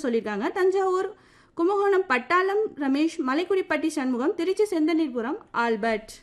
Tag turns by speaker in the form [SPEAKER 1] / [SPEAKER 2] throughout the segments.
[SPEAKER 1] சொல்லியிருக்காங்க தஞ்சாவூர் கும்பகோணம் பட்டாளம் ரமேஷ் மலைக்குடிப்பட்டி சண்முகம் திருச்சி செந்தனீர்புரம் ஆல்பர்ட்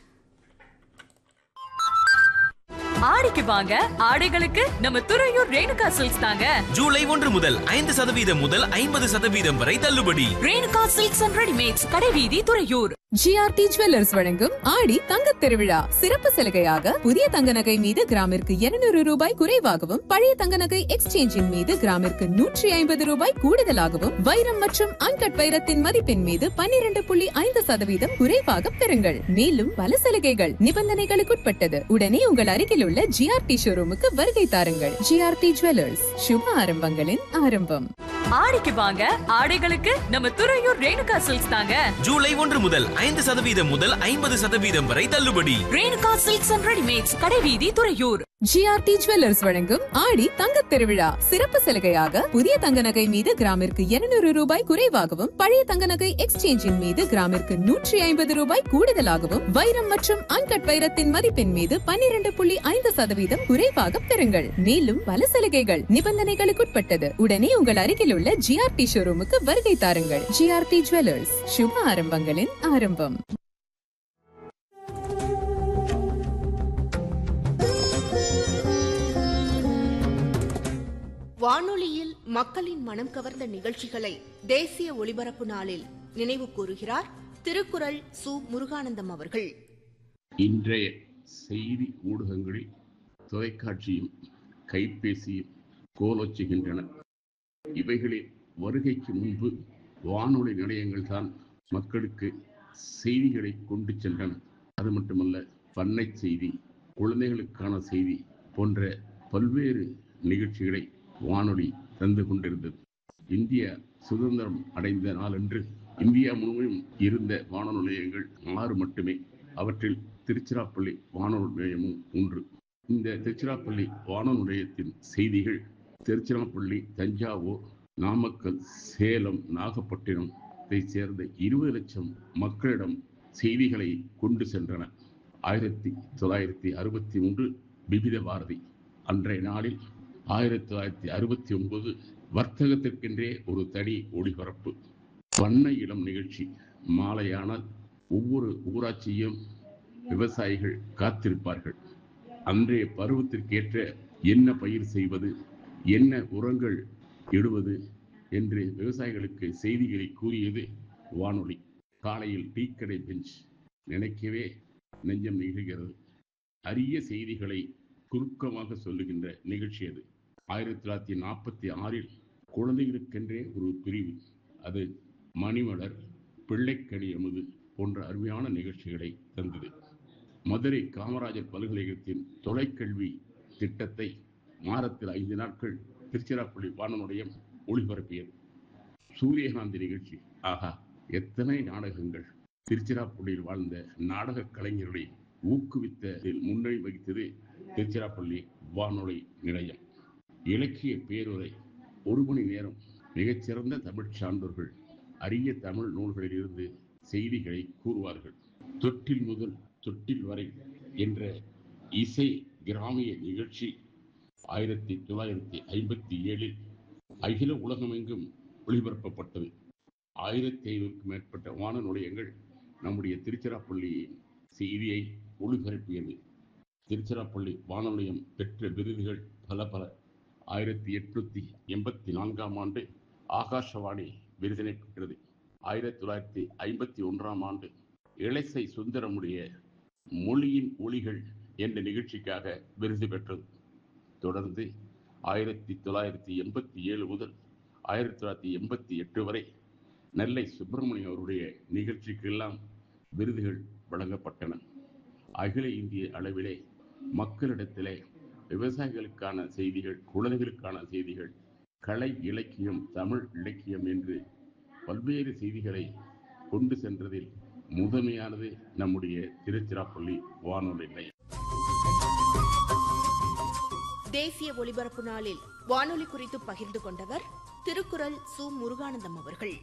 [SPEAKER 2] ஆடிக்கு வாங்க ஆடைகளுக்கு நம்ம துறையூர் ரேணுகா சில்க்ஸ் தாங்க
[SPEAKER 3] ஜூலை ஒன்று முதல் ஐந்து சதவீதம் முதல் ஐம்பது சதவீதம் வரை தள்ளுபடி
[SPEAKER 2] ரேணுகா சில்க்ஸ் அண்ட் ரெடிமேட்ஸ் கடைவீதி துறையூர்
[SPEAKER 4] ஜிஆர்டி ஜுவல்லர்ஸ் வழங்கும் ஆடி தங்கத் திருவிழா சிறப்பு சலுகையாக புதிய தங்க நகை மீது கிராமிற்கு 200 ரூபாய் குறைவாகவும் பழைய தங்க நகை எக்ஸ்சேஞ்சின் மீது கிராமிற்கு நூற்றி ஐம்பது ரூபாய் கூடுதலாகவும் வைரம் மற்றும் அன்கட் வைரத்தின் மதிப்பின் மீது 12.5% புள்ளி ஐந்து சதவீதம் குறைவாக பெறுங்கள் மேலும் பல சலுகைகள் நிபந்தனைகளுக்குட்பட்டது உடனே உங்கள் அருகில் உள்ள ஜிஆர்டி ஷோரூமுக்கு வருகை தாருங்கள் ஜிஆர்டி ஜுவல்லர்ஸ் சுப ஆரம்பங்களின் ஆரம்பம்
[SPEAKER 2] ஆடிக்கு வாங்க ஆடைகளுக்கு நம்ம துறையூர் ரேணுகா சில்க்ஸ் தாங்க
[SPEAKER 3] ஜூலை ஒன்று முதல் ஐந்து சதவீதம் முதல் ஐம்பது சதவீதம் வரை தள்ளுபடி
[SPEAKER 2] ரேணுகா சில்க்ஸ் அண்ட் ரெடிமேட்ஸ் கடைவீதி துறையூர்
[SPEAKER 4] ஜிஆர்டி ஜுவல்லர்ஸ் வழங்கும் ஆடி தங்கத் திருவிழா சிறப்பு சலுகையாக புதிய தங்க நகை மீது கிராமிற்கு 200 ரூபாய் குறைவாகவும் பழைய தங்க நகை எக்ஸ்சேஞ்சின் மீது கிராமிற்கு நூற்றி ஐம்பது ரூபாய் கூடுதலாகவும் வைரம் மற்றும் அன்கட் வைரத்தின் மதிப்பின் மீது 12.5% புள்ளி ஐந்து சதவீதம் குறைவாக பெறுங்கள் மேலும் பல சலுகைகள் நிபந்தனைகளுக்குட்பட்டது உடனே உங்கள் அருகில் உள்ள ஜிஆர்டி ஷோரூமுக்கு வருகை தாருங்கள் ஜிஆர்டி ஜுவல்லர்ஸ் சுப ஆரம்பங்களின் ஆரம்பம்
[SPEAKER 5] வானொலியில் மக்களின் மனம் கவர்ந்த நிகழ்ச்சிகளை தேசிய ஒலிபரப்பு நாளில் நினைவு கூறுகிறார் திருக்குறள் சு முருகானந்தம் அவர்கள்
[SPEAKER 6] இன்றைய செய்தி ஊடகங்களில் தொலைக்காட்சியும் கைபேசியும் கோலோச்சுகின்றன இவைகளில் வருகைக்கு முன்பு வானொலி நிலையங்கள் தான் மக்களுக்கு செய்திகளை கொண்டு சென்றன அது மட்டுமல்ல பண்ணை செய்தி குழந்தைகளுக்கான செய்தி போன்ற பல்வேறு நிகழ்ச்சிகளை வானொலி தந்து கொண்டிருந்தது இந்தியா சுதந்திரம் அடைந்த நாளன்று இந்தியா முழுவதும் இருந்த வானொலி நிலையங்கள் ஆறு மட்டுமே அவற்றில் திருச்சிராப்பள்ளி வானொலி நிலையமும் ஒன்று இந்த திருச்சிராப்பள்ளி வானொலி நிலையத்தின் செய்திகள் திருச்சிராப்பள்ளி தஞ்சாவூர் நாமக்கல் சேலம் நாகப்பட்டினம் சேர்ந்த இருபது லட்சம் மக்களிடம் செய்திகளை கொண்டு சென்றன ஆயிரத்தி தொள்ளாயிரத்தி அறுபத்தி மூன்று விபித பாரதி அன்றைய நாளில் ஆயிரத்தி தொள்ளாயிரத்தி அறுபத்தி ஒன்பது வர்த்தகத்திற்கென்றே ஒரு தனி ஒளிபரப்பு பண்ணை இளம் நிகழ்ச்சி மாலையானால் ஒவ்வொரு ஊராட்சியும் விவசாயிகள் காத்திருப்பார்கள் அன்றைய பருவத்திற்கேற்ற என்ன பயிர் செய்வது என்ன உரங்கள் இடுவது என்று விவசாயிகளுக்கு செய்திகளை கூறியது வானொலி காலையில் டீக்கடை பெஞ்ச் நினைக்கவே நெஞ்சம் நிகழ்கிறது அரிய செய்திகளை குறுக்கமாக சொல்லுகின்ற நிகழ்ச்சி அது ஆயிரத்தி தொள்ளாயிரத்தி நாற்பத்தி ஆறில் குழந்தைகளுக்கென்றே ஒரு பிரிவு அது மணிமலர் பிள்ளைக்கணி அமுது போன்ற அருமையான நிகழ்ச்சிகளை தந்தது மதுரை காமராஜர் பல்கலைக்கழகத்தின் தொலைக்கல்வி திட்டத்தை மாதத்தில் ஐந்து நாட்கள் திருச்சிராப்பள்ளி வானொலியம் ஒளிபரப்பியது சூரியகாந்தி நிகழ்ச்சி ஆஹா எத்தனை நாடகங்கள் திருச்சிராப்பள்ளியில் வாழ்ந்த நாடக கலைஞர்களை ஊக்குவித்ததில் முன்னணி வகித்தது திருச்சிராப்பள்ளி வானொலி நிலையம் இலக்கிய பேருரை ஒரு மணி நேரம் மிகச்சிறந்த தமிழ் சான்றோர்கள் அரிய தமிழ் நூல்களிலிருந்து செய்திகளை கூறுவார்கள் தொட்டில் முதல் தொட்டில் வரை என்ற இசை கிராமிய நிகழ்ச்சி ஆயிரத்தி தொள்ளாயிரத்தி ஐம்பத்தி ஏழில் அகில உலகமெங்கும் ஒளிபரப்பப்பட்டது ஆயிரத்தி ஐநூறுக்கும் மேற்பட்ட வான நிலையங்கள் நம்முடைய திருச்சிராப்பள்ளியின் செய்தியை ஒளிபரப்பியது திருச்சிராப்பள்ளி வானொலியம் பெற்ற விருதுகள் பல பல ஆயிரத்தி எட்நூத்தி எண்பத்தி நான்காம் ஆண்டு ஆகாஷவாணி விருதினை பெற்றது ஆயிரத்தி தொள்ளாயிரத்தி ஐம்பத்தி ஒன்றாம் ஆண்டு இளைசை சுந்தரமுடைய மொழியின் ஒளிகள் என்ற நிகழ்ச்சிக்காக விருது பெற்றது தொடர்ந்து ஆயிரத்தி தொள்ளாயிரத்தி எண்பத்தி ஏழு முதல் ஆயிரத்தி தொள்ளாயிரத்தி எண்பத்தி எட்டு வரை நெல்லை சுப்பிரமணியம் அவருடைய நிகழ்ச்சிக்கெல்லாம் விருதுகள் வழங்கப்பட்டன அகில இந்திய அளவிலே மக்களிடத்திலே விவசாயிகளுக்கான செய்திகள் குழந்தைகளுக்கான செய்திகள் கலை இலக்கியம் தமிழ் இலக்கியம் என்று பல்வேறு செய்திகளை கொண்டு சென்றதில் முதன்மையானது நம்முடைய திருச்சிராப்பள்ளி வானொலி நிலையம்
[SPEAKER 5] தேசிய ஒலிபரப்பு நாளில் வானொலி குறித்து பகிர்ந்து கொண்டவர் திருக்குறள் சு முருகானந்தம் அவர்கள்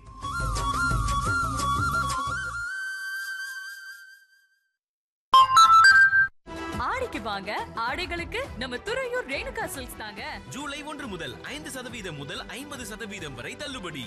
[SPEAKER 2] ஆடிக்கு வாங்க ஆடைகளுக்கு நம்ம துறையூர் ரேணுகா சில்க்ஸ் தாங்க
[SPEAKER 3] ஜூலை ஒன்று முதல் ஐந்து சதவீதம் முதல் ஐம்பது சதவீதம் வரை தள்ளுபடி